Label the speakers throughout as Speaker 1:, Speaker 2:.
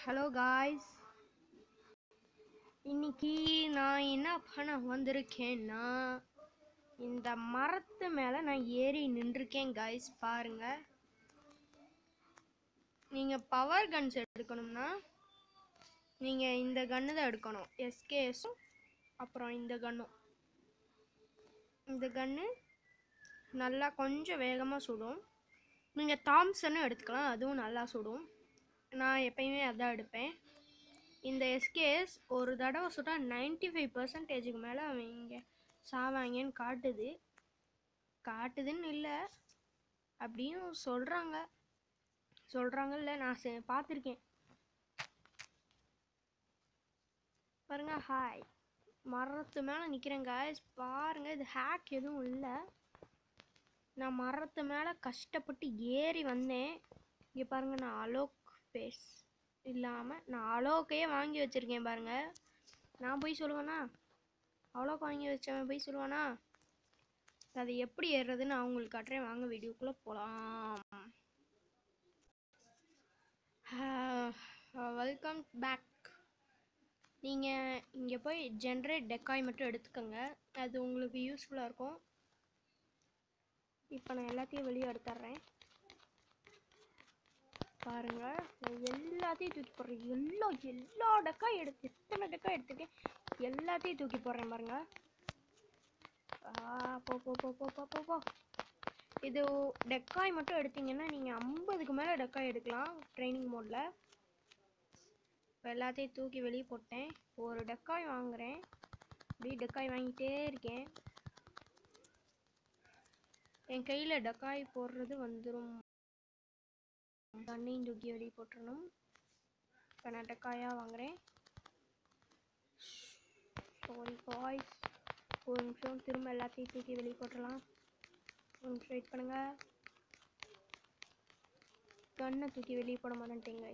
Speaker 1: hello guys இன்னைக்கு நான் என்ன பண்ண வந்திருக்கேன்னா இந்த மரத்து மேலே நான் ஏறி நின்றுருக்கேன் காய்ஸ் பாருங்க நீங்கள் பவர் கன்ஸ் எடுக்கணும்னா நீங்கள் இந்த கன்று தான் எடுக்கணும் எஸ்கேஎஸும் அப்புறம் இந்த கன்னும் இந்த கன்று நல்லா கொஞ்சம் வேகமாக சுடும் நீங்கள் தாம்சனும் எடுத்துக்கலாம் அதுவும் நல்லா சுடும் நான் எப்பயுமே அதான் எடுப்பேன் இந்த எஸ்கேஎஸ் ஒரு தடவை சுட்டால் நைன்டி ஃபைவ் பர்சன்டேஜுக்கு மேலே அவன் இங்கே சாவாங்கன்னு காட்டுது காட்டுதுன்னு இல்லை அப்படியும் சொல்கிறாங்க சொல்கிறாங்கல்ல நான் செ- பார்த்துருக்கேன் பாருங்க ஹாய் மரத்து மேலே நிற்கிறேன் guys பாருங்க இது ஹேக் எதுவும் இல்லை நான் மரத்து மேலே கஷ்டப்பட்டு ஏறி வந்தேன் இங்கே பாருங்க நான் அலோக் ஃபேஸ் இல்லாமல் நான் அலோக்கையே வாங்கி வச்சுருக்கேன் பாருங்க நான் போய் சொல்லுவேனா அலோக் வாங்கி வச்சவன் போய் சொல்லுவானா அது எப்படி ஏறுறதுன்னு நான் உங்களுக்கு காட்டுறேன் வாங்க வீடியோக்குள்ளே போகலாம் வெல்கம் பேக் நீங்கள் இங்கே போய் ஜென்ரேட் டெக்காய் மட்டும் எடுத்துக்கோங்க அது உங்களுக்கு யூஸ்ஃபுல்லாக இருக்கும் இப்போ நான் எல்லாத்தையும் வெளியே எடுத்துட்றேன் பாருங்க நான் எல்லாத்தையும் தூக்கி போடுறேன் எல்லா எல்லா டெக்காய் எடுத்து எத்தனை டெக்காய் எடுத்துருக்கேன் எல்லாத்தையும் தூக்கி போடுறேன் பாருங்க ஆ, போ போ போ போ போ போ போ இது டெக்காய் மட்டும் எடுத்தீங்கன்னா நீங்கள் ஐம்பதுக்கு மேலே டெக்காய் எடுக்கலாம் ட்ரைனிங் மோடில் இப்போ எல்லாத்தையும் தூக்கி வெளியே போட்டேன் ஒரு டெக்காய் வாங்குறேன் அப்படியே டெக்காய் வாங்கிட்டே இருக்கேன் என் கையில் டெக்காய் போடுறது வந்துடும் தண்ணியும் தூக்கி வெளியே போட்டுறணும் இப்போ நான் டெக்காயாக வாங்குறேன் சாரி பாய்ஸ் ஒரு நிமிஷம் திரும்ப எல்லாத்தையும் தூக்கி வெளியே போட்டுடலாம் ஒரு நிமிஷம் வெயிட் பண்ணுங்க கண்ணை தூக்கி வெளியே போட மாட்டேங்க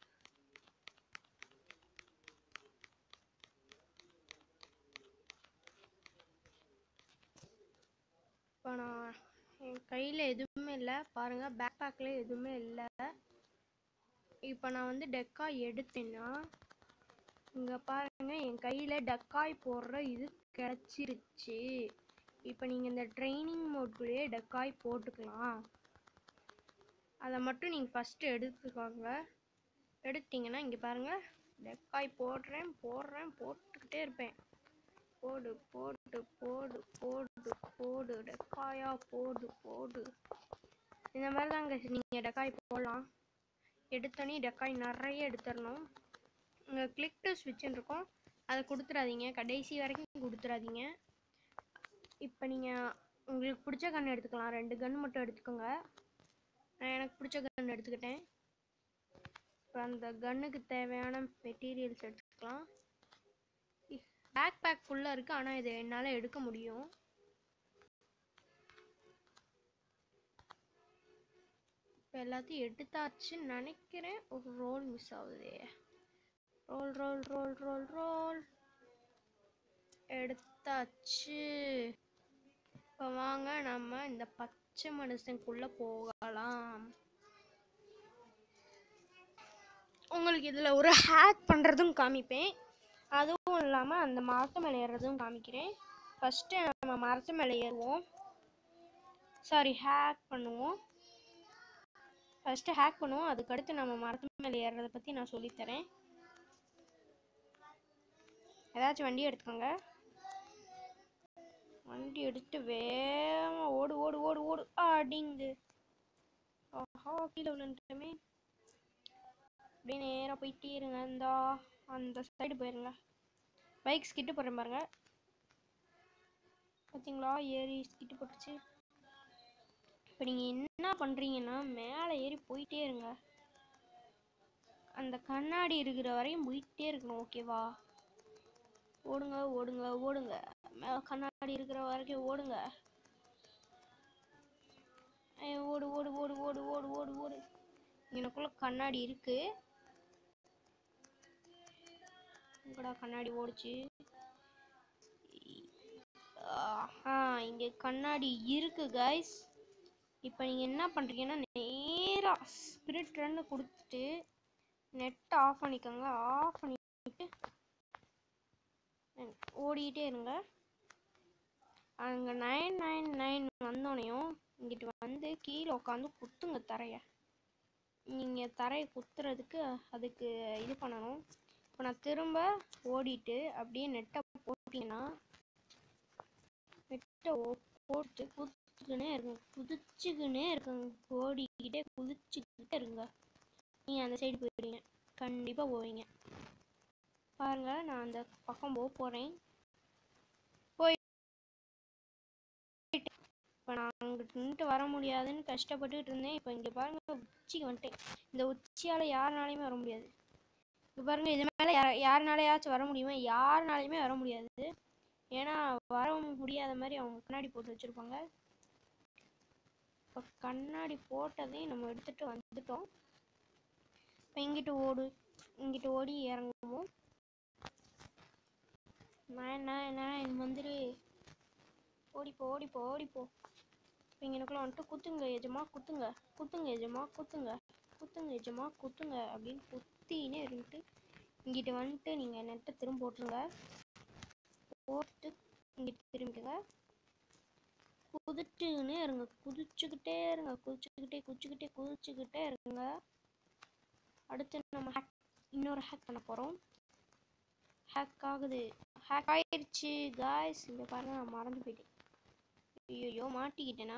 Speaker 1: இப்போ நான் என் கையில் எதுவுமே இல்லை பாருங்கள் பேக் பேக்கில் எதுவுமே இல்லை இப்போ நான் வந்து டெக்காய் எடுத்தேன்னா இங்கே பாருங்க என் கையில் டெக்காய் போடுற இது கிடச்சிருச்சு இப்போ நீங்கள் இந்த ட்ரைனிங் மோட்குள்ளேயே டெக்காய் போட்டுக்கலாம் அதை மட்டும் நீங்கள் ஃபஸ்ட்டு எடுத்துக்கோங்க எடுத்தீங்கன்னா இங்கே பாருங்கள் டெக்காய் போடுறேன் போடுறேன் போட்டுக்கிட்டே இருப்பேன் போடு போடு போடு போடு போடு டெக்காயா போடு போடு இந்த மாதிரி தாங்க நீங்கள் டெக்காய் போடலாம் எடுத்தோன்னே டெக்காய் நிறைய எடுத்துடணும் இங்கே கிளிக் டு ஸ்விட்சுன்னு இருக்கும் அதை கொடுத்துறாதீங்க கடைசி வரைக்கும் கொடுத்துறாதீங்க இப்போ நீங்கள் உங்களுக்கு பிடிச்ச கன் எடுத்துக்கலாம் ரெண்டு கன் மட்டும் எடுத்துக்கோங்க நான் எனக்கு பிடிச்ச கன் எடுத்துக்கிட்டேன் இப்போ அந்த கன்னுக்கு தேவையான மெட்டீரியல்ஸ் எடுத்துக்கலாம் பேக் பேக் ஃபுல்லாக இருக்குது ஆனால் இதை என்னால் எடுக்க முடியும் இப்போ எல்லாத்தையும் எடுத்தாச்சுன்னு நினைக்கிறேன் ஒரு ரோல் மிஸ் ஆகுதே roll roll roll roll roll எடுத்தாச்சு இப்போ வாங்க நம்ம இந்த பச்சை மனுஷனுக்குள்ளே போகலாம் உங்களுக்கு இதில் ஒரு ஹேக் பண்ணுறதும் காமிப்பேன் அதுவும் இல்லாமல் அந்த மரத்து மேலே ஏறுறதும் காமிக்கிறேன் ஃபஸ்ட்டு நம்ம மரத்து மேலே ஏறுவோம் சாரி ஹேக் பண்ணுவோம் ஃபஸ்ட்டு ஹேக் பண்ணுவோம் அதுக்கடுத்து நம்ம மரத்து மேலே ஏறுறதை பற்றி நான் சொல்லித்தரேன் ஏதாச்சும் வண்டி எடுத்துக்கோங்க வண்டி எடுத்து வேகமா ஓடு ஓடு ஓடு ஓடு அடிங்கு ஆஹா கீழே விழுந்துட்டோமே அப்படியே நேராக போயிட்டே இருங்க இந்த அந்த சைடு போயிருங்க பைக்ஸ் கிட்ட போடுறேன் பாருங்க பார்த்தீங்களா ஏறி கிட்ட போட்டுச்சு இப்போ நீங்கள் என்ன பண்ணுறீங்கன்னா மேலே ஏறி போயிட்டே இருங்க அந்த கண்ணாடி இருக்கிற வரையும் போயிட்டே இருக்கணும் ஓகேவா ஓடுங்க ஓடுங்க ஓடுங்க மேலே கண்ணாடி இருக்கிற வரைக்கும் ஓடுங்க ஐயோ, ஓடு ஓடு ஓடு ஓடு ஓடு ஓடு ஓடு எனக்குள்ள கண்ணாடி இருக்கு எங்கடா கண்ணாடி ஓடுச்சு ஆஹா இங்க கண்ணாடி இருக்கு கைஸ் இப்போ நீங்கள் என்ன பண்ணுறீங்கன்னா நேராக ஸ்பிரிட் ரன்னு கொடுத்துட்டு நெட்டை ஆஃப் பண்ணிக்கோங்க ஆஃப் பண்ணிட்டு ஓடிக்கிட்டே இருங்க அங்கே நைன் நைன் நைன் வந்தோடனையும் இங்கிட்டு வந்து கீழே உட்காந்து குத்துங்க தரைய நீங்கள் தரையை குத்துறதுக்கு அதுக்கு இது பண்ணணும் இப்போ நான் திரும்ப ஓடிட்டு அப்படியே நெட்டை போட்டிங்கன்னா நெட்டை போட்டு குதிச்சுக்கினே இருங்க குதிச்சுக்கினே இருக்குங்க ஓடிக்கிட்டே குதிச்சுக்கிட்டே இருங்க நீங்கள் அந்த சைடு போயிடுவீங்க கண்டிப்பாக போவீங்க பாருங்க நான் அந்த பக்கம் போக போகிறேன் இப்போ நான் அங்கிட்டு நின்றுட்டு வர முடியாதுன்னு கஷ்டப்பட்டுட்டு இருந்தேன் இப்போ இங்கே பாருங்க உச்சிக்கு வந்துட்டேன் இந்த உச்சியால் யாருனாலையுமே வர முடியாது இப்போ பாருங்க இது மேலே யார் யாருனாலையாச்சும் வர முடியுமா யாருனாலையுமே வர முடியாது ஏன்னா வர முடியாத மாதிரி அவங்க கண்ணாடி போட்டு வச்சுருப்பாங்க இப்போ கண்ணாடி போட்டதையும் நம்ம எடுத்துகிட்டு வந்துட்டோம் இப்போ இங்கிட்டு ஓடு இங்கிட்டு ஓடி இறங்குவோம் நான் நான் நான் வந்துரு ஓடிப்போ ஓடிப்போ ஓடிப்போ இப்போ இங்கனக்குள்ள வந்துட்டு குத்துங்க எஜமா குத்துங்க குத்துங்க எஜமா குத்துங்க குத்துங்க எஜமா குத்துங்க அப்படின்னு குத்தினே இருந்துட்டு இங்கிட்டு வந்துட்டு நீங்கள் நெட்டை திரும்ப போட்டுருங்க போட்டு இங்கிட்டு திரும்பிடுங்க குதிச்சுக்கினே இருங்க குதிச்சுக்கிட்டே இருங்க குதிச்சுக்கிட்டே குதிச்சுக்கிட்டே குதிச்சுக்கிட்டே இருங்க அடுத்து நம்ம ஹேக் இன்னொரு ஹேக் பண்ண போகிறோம் ஹேக் ஆகுது ஹேக் ஆயிடுச்சு காய்ஸ் இங்கே பாருங்க நான் மறந்து போயிட்டேன் ஐயோ மாட்டிக்கிட்டேனா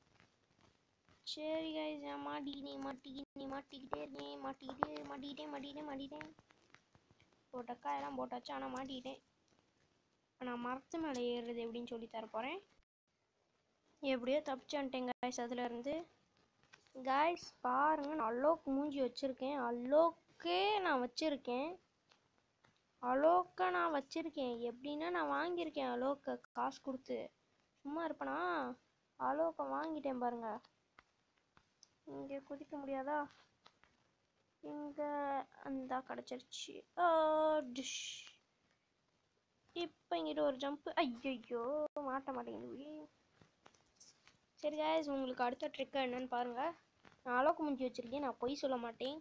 Speaker 1: சரி காய்ஸ் நான் மாட்டிக்கினேன் மாட்டிக்கினேன் மாட்டிக்கிட்டே இருக்கேன் மாட்டிக்கிட்டே மாட்டிக்கிட்டேன் மாட்டிக்கிட்டேன் மாட்டிக்கிட்டேன் போட்ட காயெல்லாம் போட்டாச்சு ஆனால் மாட்டிக்கிட்டேன் இப்போ நான் மரத்து மேலே ஏறுறது எப்படின்னு சொல்லி தர போகிறேன் எப்படியோ தப்பிச்சு வந்துட்டேன் காய்ஸ் அதுல இருந்து காய்ஸ் பாருங்க நான் அலோக் மூஞ்சி வச்சுருக்கேன் அலோக்கே நான் வச்சுருக்கேன் அலோக்கை நான் வச்சுருக்கேன் எப்படின்னா நான் வாங்கியிருக்கேன் அலோக்கை காசு கொடுத்து சும்மா இருப்பேனா அலோக்கை வாங்கிட்டேன் பாருங்க இங்கே குதிக்க முடியாதா இங்கே அந்த கிடச்சிருச்சு டிஷ் இப்போ இங்கிட்ட ஒரு ஜம்ப்பு ஐயோ மாட்ட மாட்டேங்குது சரி guys உங்களுக்கு அடுத்த ட்ரிக் என்னன்னு பாருங்க நான் அலோக்கு முடிஞ்சு வச்சிருக்கேன் நான் பொய் சொல்ல மாட்டேன்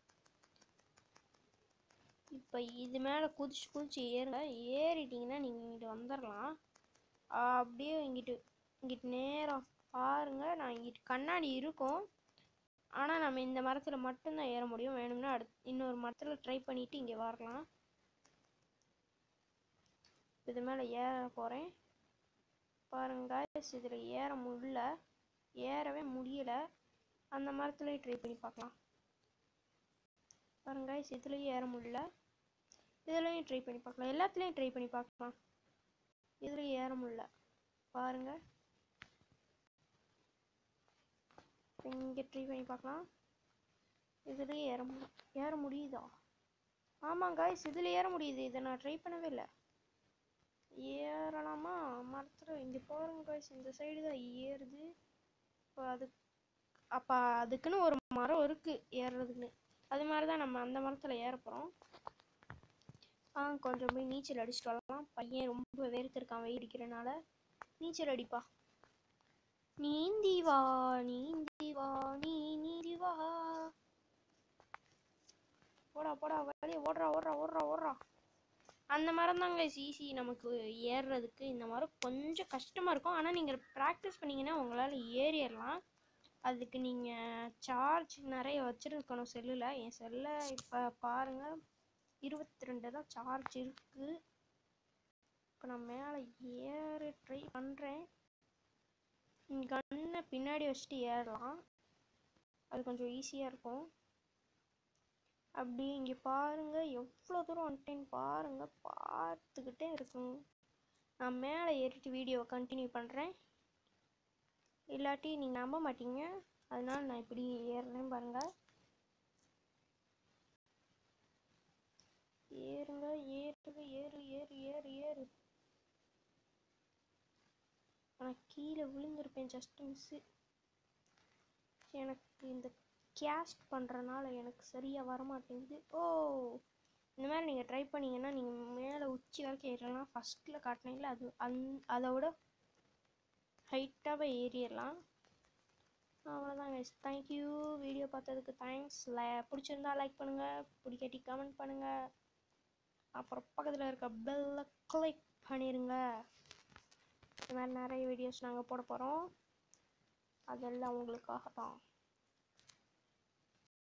Speaker 1: இப்போ இது மேலே குதிச்சு குதிச்சு ஏறுங்க ஏறிட்டீங்கன்னா நீங்கள் இங்கிட்டு வந்துடலாம் அப்படியே இங்கிட்டு இங்கிட்டு நேரம் பாருங்க நான் இங்கிட்டு கண்ணாடி இருக்கும் ஆனால் நம்ம இந்த மரத்தில் மட்டும்தான் ஏற முடியும் வேணும்னா அடுத்து இன்னொரு மரத்தில் ட்ரை பண்ணிட்டு இங்கே வரலாம் இது மேலே ஏற போகிறேன் பாருங்க guys இதில் ஏற முடியல ஏறவே முடியல அந்த மரத்துலேயும் ட்ரை பண்ணி பார்க்கலாம் பாருங்க guys இதுலேயும் ஏற முடியல இதுலேயும் ட்ரை பண்ணி பார்க்கலாம் எல்லாத்துலேயும் ட்ரை பண்ணி பார்க்கலாம் இதுலேயும் ஏற முடியல பாருங்க இங்கே ட்ரை பண்ணி பார்க்கலாம் இதுலேயும் ஏற முடியல ஏற முடியுதா ஆமாம் guys இதில் ஏற முடியுது இதை நான் ட்ரை பண்ணவே இல்லை ஏறலாமா மரத்தில் இங்கே பாருங்க guys இந்த சைடு தான் ஏறுது இப்போ அது அப்போ அதுக்குன்னு ஒரு மரம் இருக்குது ஏறுறதுக்குன்னு அது மாதிரி தான் நம்ம அந்த மரத்தில் ஏற போகிறோம் ஆ கொஞ்சம் போய் நீச்சல் அடிச்சுட்டு வரலாம் பையன் ரொம்ப வேர்த்திருக்கான் வெயில் அடிக்கிறனால நீச்சல் அடிப்பா நீந்தி வா நீந்தி வா நீ நீந்தி வா போடா போடா வெளியே ஓடுறா ஓடுறா ஓடுறா ஓடுறா அந்த மரம் தாங்க ஈஸி நமக்கு ஏறுறதுக்கு இந்த மரம் கொஞ்சம் கஷ்டமாக இருக்கும் ஆனால் நீங்கள் ப்ராக்டிஸ் பண்ணீங்கன்னா உங்களால் ஏறிடலாம் அதுக்கு நீங்கள் சார்ஜ் நிறைய வச்சுருக்கணும் செல்லில் என் செல்லை இப்போ பாருங்கள் இருபத்தி ரெண்டு தான் சார்ஜ் இருக்குது இப்போ நான் மேலே ஏற ட்ரை பண்ணுறேன் கன்னை பின்னாடி வச்சுட்டு ஏறலாம் அது கொஞ்சம் ஈஸியாக இருக்கும் அப்படியே இங்கே பாருங்க எவ்வளோ தூரம் வந்துட்டேன்னு பாருங்க பார்த்துக்கிட்டே இருக்குங்க நான் மேலே ஏறிட்டு வீடியோவை கண்டினியூ பண்ணுறேன் இல்லாட்டி நீங்கள் நம்ப மாட்டீங்க அதனால நான் இப்படி ஏறுறேன் பாருங்க ஏறுங்க ஏறுங்க ஏறு ஏறு ஏறு ஏறு ஆனால் கீழே விழுந்திருப்பேன் ஜஸ்ட் மிஸ்ஸு எனக்கு இந்த கேஸ்ட் பண்ணுறனால எனக்கு சரியாக வரமாட்டேங்குது ஓ இந்த மாதிரி நீங்கள் ட்ரை பண்ணீங்கன்னா நீங்கள் மேலே உச்சி வரைக்கும் ஏறலாம் ஃபஸ்ட்டில் காட்டினீங்களா அது அந் அதை விட ஹைட்டாகவே ஏறிடலாம் அவ்வளோதான் கைஸ் தேங்க்யூ வீடியோ பார்த்ததுக்கு தேங்க்ஸ் ல பிடிச்சிருந்தா லைக் பண்ணுங்கள் பிடிக்காட்டி கமெண்ட் பண்ணுங்கள் அப்புறம் பக்கத்தில் இருக்க பெல்லை கிளிக் பண்ணிடுங்க இந்த மாதிரி நிறைய வீடியோஸ் நாங்கள் போட போகிறோம் அதெல்லாம் உங்களுக்காக தான்